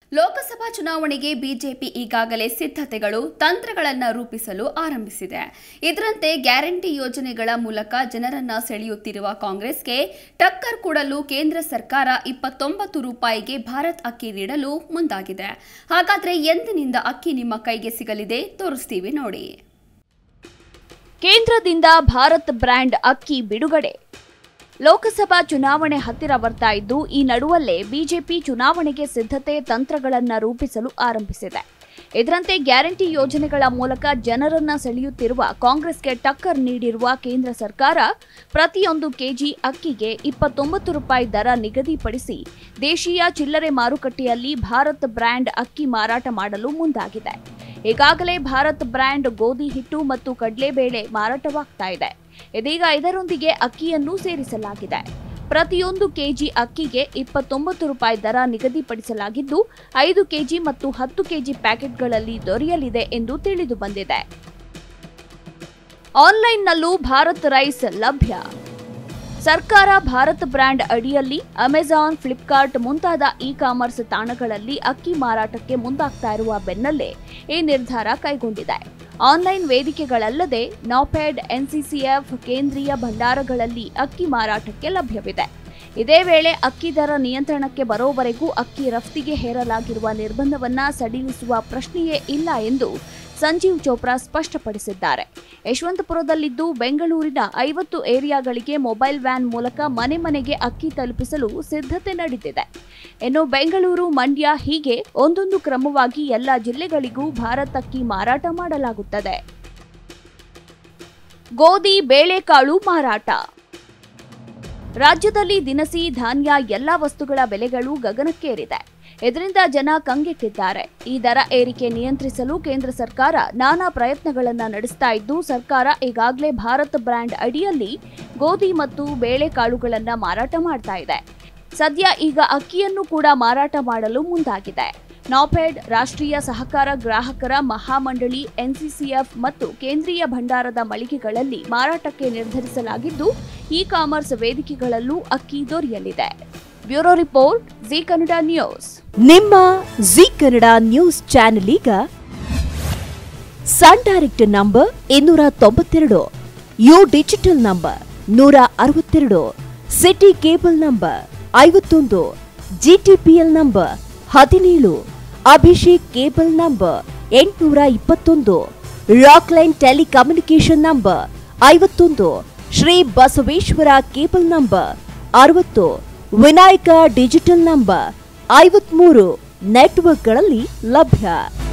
ಲೋಕಸಭಾ ಚುನಾವಣೆಗೆ ಬಿಜೆಪಿ ಈಗಾಗಲೇ ಸಿದ್ಧತೆಗಳು ತಂತ್ರಗಳನ್ನು ರೂಪಿಸಲು ಆರಂಭಿಸಿದೆ ಇದರಂತೆ ಗ್ಯಾರಂಟಿ ಯೋಜನೆಗಳ ಮೂಲಕ ಜನರನ್ನ ಸೆಳೆಯುತ್ತಿರುವ ಕಾಂಗ್ರೆಸ್ಗೆ ಟಕ್ಕರ್ ಕೊಡಲು ಕೇಂದ್ರ ಸರ್ಕಾರ ಇಪ್ಪತ್ತೊಂಬತ್ತು ರೂಪಾಯಿಗೆ ಭಾರತ್ ಅಕ್ಕಿ ನೀಡಲು ಮುಂದಾಗಿದೆ ಹಾಗಾದ್ರೆ ಎಂದಿನಿಂದ ಅಕ್ಕಿ ನಿಮ್ಮ ಕೈಗೆ ಸಿಗಲಿದೆ ತೋರಿಸ್ತೀವಿ ನೋಡಿ ಕೇಂದ್ರದಿಂದ ಭಾರತ್ ಬ್ರ್ಯಾಂಡ್ ಅಕ್ಕಿ ಬಿಡುಗಡೆ ಲೋಕಸಭಾ ಚುನಾವಣೆ ಹತ್ತಿರ ಬರ್ತಾ ಇದ್ದು ಈ ನಡುವಲ್ಲೇ ಬಿಜೆಪಿ ಚುನಾವಣೆಗೆ ಸಿದ್ಧತೆ ತಂತ್ರಗಳನ್ನ ರೂಪಿಸಲು ಆರಂಭಿಸಿದೆ ಇದರಂತೆ ಗ್ಯಾರಂಟಿ ಯೋಜನೆಗಳ ಮೂಲಕ ಜನರನ್ನ ಸೆಳೆಯುತ್ತಿರುವ ಕಾಂಗ್ರೆಸ್ಗೆ ಟಕ್ಕರ್ ನೀಡಿರುವ ಕೇಂದ್ರ ಸರ್ಕಾರ ಪ್ರತಿಯೊಂದು ಕೆಜಿ ಅಕ್ಕಿಗೆ ಇಪ್ಪತ್ತೊಂಬತ್ತು ರೂಪಾಯಿ ದರ ನಿಗದಿಪಡಿಸಿ ದೇಶೀಯ ಚಿಲ್ಲರೆ ಮಾರುಕಟ್ಟೆಯಲ್ಲಿ ಭಾರತ್ ಬ್ರ್ಯಾಂಡ್ ಅಕ್ಕಿ ಮಾರಾಟ ಮಾಡಲು ಮುಂದಾಗಿದೆ ಈಗಾಗಲೇ ಭಾರತ್ ಬ್ರ್ಯಾಂಡ್ ಗೋಧಿ ಹಿಟ್ಟು ಮತ್ತು ಕಡಲೆಬೇಳೆ ಮಾರಾಟವಾಗ್ತಾ ಇದೆ ಇದೀಗ ಇದರೊಂದಿಗೆ ಅಕ್ಕಿಯನ್ನು ಸೇರಿಸಲಾಗಿದೆ ಪ್ರತಿಯೊಂದು ಕೆಜಿ ಅಕ್ಕಿಗೆ ಇಪ್ಪತ್ತೊಂಬತ್ತು ರೂಪಾಯಿ ದರ ನಿಗದಿಪಡಿಸಲಾಗಿದ್ದು ಐದು ಕೆಜಿ ಮತ್ತು ಹತ್ತು ಕೆಜಿ ಪ್ಯಾಕೆಟ್ಗಳಲ್ಲಿ ದೊರೆಯಲಿದೆ ಎಂದು ತಿಳಿದು ಬಂದಿದೆ ಆನ್ಲೈನ್ನಲ್ಲೂ ಭಾರತ್ ರೈಸ್ ಲಭ್ಯ ಸರ್ಕಾರ ಭಾರತ್ ಬ್ರ್ಯಾಂಡ್ ಅಡಿಯಲ್ಲಿ ಅಮೆಜಾನ್ ಫ್ಲಿಪ್ಕಾರ್ಟ್ ಮುಂತಾದ ಇ ಕಾಮರ್ಸ್ ತಾಣಗಳಲ್ಲಿ ಅಕ್ಕಿ ಮಾರಾಟಕ್ಕೆ ಮುಂದಾಗ್ತಾ ಇರುವ ಬೆನ್ನಲ್ಲೇ ಈ ನಿರ್ಧಾರ ಕೈಗೊಂಡಿದೆ ಆನ್ಲೈನ್ ವೇದಿಕೆಗಳಲ್ಲದೆ ನಾಪೆಡ್ ಎನ್ಸಿಸಿಎಫ್ ಕೇಂದ್ರೀಯ ಭಂಡಾರಗಳಲ್ಲಿ ಅಕ್ಕಿ ಮಾರಾಟಕ್ಕೆ ಲಭ್ಯವಿದೆ ಇದೇ ವೇಳೆ ಅಕ್ಕಿ ದರ ನಿಯಂತ್ರಣಕ್ಕೆ ಬರೋವರೆಗೂ ಅಕ್ಕಿ ರಫ್ತಿಗೆ ಹೇರಲಾಗಿರುವ ನಿರ್ಬಂಧವನ್ನ ಸಡಿಲಿಸುವ ಪ್ರಶ್ನೆಯೇ ಇಲ್ಲ ಎಂದು ಸಂಜೀವ್ ಚೋಪ್ರಾ ಸ್ಪಷ್ಟಪಡಿಸಿದ್ದಾರೆ ಯಶವಂತಪುರದಲ್ಲಿದ್ದು ಬೆಂಗಳೂರಿನ ಐವತ್ತು ಏರಿಯಾಗಳಿಗೆ ಮೊಬೈಲ್ ವ್ಯಾನ್ ಮೂಲಕ ಮನೆ ಮನೆಗೆ ಅಕ್ಕಿ ತಲುಪಿಸಲು ಸಿದ್ಧತೆ ನಡೆದಿದೆ ಇನ್ನು ಬೆಂಗಳೂರು ಮಂಡ್ಯ ಹೀಗೆ ಒಂದೊಂದು ಕ್ರಮವಾಗಿ ಎಲ್ಲ ಜಿಲ್ಲೆಗಳಿಗೂ ಭಾರತ್ ಅಕ್ಕಿ ಮಾರಾಟ ಮಾಡಲಾಗುತ್ತದೆ ಗೋಧಿ ಬೇಳೆಕಾಳು ಮಾರಾಟ ರಾಜ್ಯದಲ್ಲಿ ದಿನಸಿ ಧಾನ್ಯ ಎಲ್ಲಾ ವಸ್ತುಗಳ ಬೆಲೆಗಳು ಗಗನಕ್ಕೇರಿದೆ ಇದರಿಂದ ಜನ ಕಂಗೆಟ್ಟಿದ್ದಾರೆ ಈ ದರ ಏರಿಕೆ ನಿಯಂತ್ರಿಸಲು ಕೇಂದ್ರ ಸರ್ಕಾರ ನಾನಾ ಪ್ರಯತ್ನಗಳನ್ನ ನಡೆಸ್ತಾ ಇದ್ದು ಸರ್ಕಾರ ಈಗಾಗಲೇ ಭಾರತ್ ಬ್ರ್ಯಾಂಡ್ ಅಡಿಯಲ್ಲಿ ಗೋಧಿ ಮತ್ತು ಬೇಳೆಕಾಳುಗಳನ್ನ ಮಾರಾಟ ಮಾಡ್ತಾ ಇದೆ ಸದ್ಯ ಈಗ ಅಕ್ಕಿಯನ್ನು ಕೂಡ ಮಾರಾಟ ಮಾಡಲು ಮುಂದಾಗಿದೆ ನಾಪೆಡ್ ರಾಷ್ಟ್ರೀಯ ಸಹಕಾರ ಗ್ರಾಹಕರ ಮಹಾಮಂಡಳಿ ಎನ್ಸಿಸಿಎಫ್ ಮತ್ತು ಕೇಂದ್ರೀಯ ಭಂಡಾರದ ಮಳಿಗೆಗಳಲ್ಲಿ ಮಾರಾಟಕ್ಕೆ ನಿರ್ಧರಿಸಲಾಗಿದ್ದು ಇ ಕಾಮರ್ಸ್ ವೇದಿಕೆಗಳಲ್ಲೂ ಅಕ್ಕಿ ದೊರೆಯಲಿದೆ bureau report Zee Kannada news ನಿಮ್ಮ ಜಿ ಕನ್ನಡ ನ್ಯೂಸ್ ಚಾನೆಲ್ ಈಗ ಸನ್ ಡೈರೆಕ್ಟ್ ನಂಬರ್ ಇನ್ನೂರ ತೊಂಬತ್ತೆರಡು ಯು ಡಿಜಿಟಲ್ ನಂಬರ್ ನೂರ ಅರವತ್ತೆರಡು ಸಿಟಿ ಕೇಬಲ್ ನಂಬರ್ ಐವತ್ತೊಂದು ಜಿಟಿಪಿಎಲ್ ನಂಬರ್ ಹದಿನೇಳು ಅಭಿಷೇಕ್ ಕೇಬಲ್ ನಂಬರ್ ಎಂಟುನೂರ ಇಪ್ಪತ್ತೊಂದು ರಾಕ್ಲೈನ್ ಟೆಲಿಕಮ್ಯುನಿಕೇಶನ್ ನಂಬರ್ ಐವತ್ತೊಂದು ಶ್ರೀ ಬಸವೇಶ್ವರ ಕೇಬಲ್ ನಂಬರ್ ಅರವತ್ತು ವಿನಾಯಕ ಡಿಜಿಟಲ್ ನಂಬರ್ ಐವತ್ಮೂರು ನೆಟ್ವರ್ಕ್ಗಳಲ್ಲಿ ಲಭ್ಯ